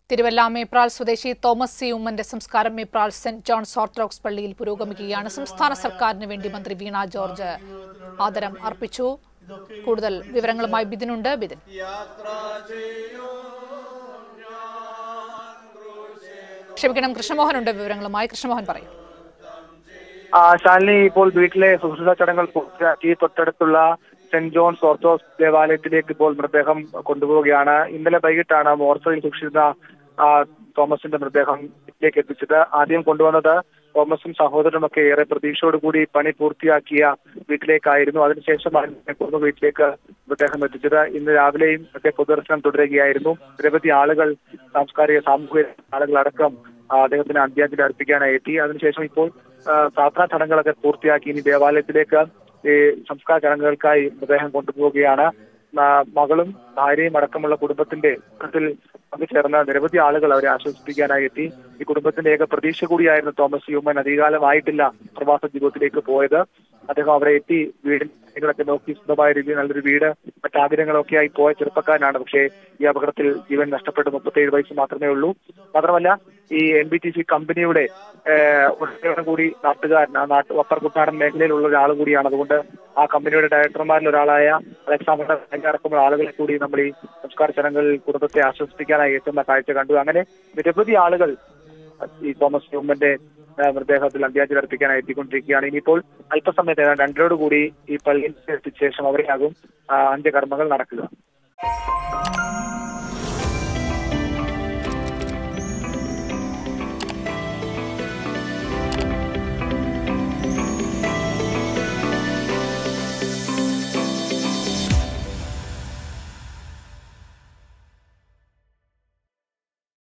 തിരുവല്ല മേപ്രാൾ സ്വദേശി Thomas C ഉമ്മന്റെ സംസ്കാരം മേപ്രാൾ സെന്റ് ജോൺസ് ഓർത്തഡോക്സ് പള്ളിയിൽ പുരോഗമിക്കുകയാണ് സംസ്ഥാന സർക്കാരിന് വേണ്ടി മന്ത്രി വീണ ജോർജ് ആദരം അർപ്പിച്ചു കൂടുതൽ വിവരങ്ങളുമായി ബിദിനുണ്ട് ബിദിൻ ക്ഷമിക്കണം കൃഷ്ണമോഹനുണ്ട് വിവരങ്ങളുമായി കൃഷ്ണമോഹൻ പറയും ആ, ശാലിനി ഇപ്പോൾ വീട്ടിലെ ശുശ്രൂഷ ചടങ്ങുകൾ പൂർത്തിയാക്കി തൊട്ടടുത്തുള്ള സെന്റ് ജോൺസ് ഓർത്തഡോക്സ് ദേവാലയത്തിലേക്ക് ഇപ്പോൾ മൃതദേഹം കൊണ്ടുപോവുകയാണ് ഇന്നലെ വൈകിട്ടാണ് മോർച്ചറിൽ സൂക്ഷിച്ചിരുന്ന ആ, തോമസിന്റെ മൃതദേഹം വീട്ടിലേക്ക് എത്തിച്ചത് ആദ്യം കൊണ്ടുവന്നത് തോമസും സഹോദരനുമൊക്കെ ഏറെ പ്രതീക്ഷയോടുകൂടി പണി പൂർത്തിയാക്കിയ വീട്ടിലേക്കായിരുന്നു അതിനുശേഷമാണ് കുടുംബ വീട്ടിലേക്ക് മൃതദേഹം എത്തിച്ചത് ഇന്ന് രാവിലെയും ഒക്കെ പൊതുദർശനം തുടരുകയായിരുന്നു നിരവധി ആളുകൾ സാംസ്കാരിക സാമൂഹിക ആളുകളടക്കം ആ, അദ്ദേഹത്തിന് അന്ത്യാഞ്ജലി അർപ്പിക്കാനായി എത്തി അതിനുശേഷം ഇപ്പോൾ ആ, പ്രാർത്ഥനാ ചടങ്ങുകളൊക്കെ പൂർത്തിയാക്കി ഇനി ദേവാലയത്തിലേക്ക് ഈ സംസ്കാര ചടങ്ങുകൾക്കായി മൃതദേഹം കൊണ്ടുപോവുകയാണ് ആ, മകളും ഭാര്യയും അടക്കമുള്ള കുടുംബത്തിന്റെ ത്തിൽ പങ്കുചേർന്ന നിരവധി ആളുകൾ അവരെ ആശ്വസിപ്പിക്കാനായി എത്തി ഈ കുടുംബത്തിന്റെ ഏക പ്രതീക്ഷ കൂടിയായിരുന്നു തോമസ് യൂമൻ അധികാലമായിട്ടില്ല പ്രവാസ ജീവിതത്തിലേക്ക് പോയത് അദ്ദേഹം അവരെ എത്തി വീടിനൊക്കെ നോക്കി സ്വന്തമായ രീതിയിൽ നല്ലൊരു വീട് മറ്റാഗ്രഹങ്ങളൊക്കെ ആയി പോയ ചെറുപ്പക്കാരനാണ് പക്ഷേ ഈ അപകടത്തിൽ ജീവൻ നഷ്ടപ്പെട്ട് മുപ്പത്തേഴ് വയസ്സ് മാത്രമേ ഉള്ളൂ മാത്രമല്ല ഈ എൻ ബി ടി സി കമ്പനിയുടെ ഏഹ്, ഉടമയുടെ കൂടി നാട്ടുകാരൻ ആ നാട്ട് അപ്പർ കുട്ടനാടൻ മേഖലയിലുള്ള ഒരാൾ കൂടിയാണ് അതുകൊണ്ട് ആ കമ്പനിയുടെ ഡയറക്ടർമാരിൽ ഒരാളായ അലക്സാണ്ടർ അടക്കമുള്ള ആളുകളെ കൂടി നമ്മൾ ഈ സംസ്കാര ചടങ്ങുകളിൽ കുടുംബത്തെ ആശ്വസിപ്പിക്കാനായി എത്തുന്ന കാഴ്ച കണ്ടു അങ്ങനെ നിരവധി ആളുകൾ ഈ തോമസ് ന്യൂമന്റെ ആ, മൃതദേഹത്തിൽ അന്ത്യാഞ്ജലി അർപ്പിക്കാനായി എത്തിക്കൊണ്ടിരിക്കുകയാണ് ഇനിയിപ്പോൾ അല്പസമയത്ത് ഏതാണ്ട് രണ്ടരോട് കൂടി ഈ പള്ളിയിൽ എത്തിച്ച ശേഷം അവിടെയാകും ആ, അന്ത്യകർമ്മങ്ങൾ നടക്കുക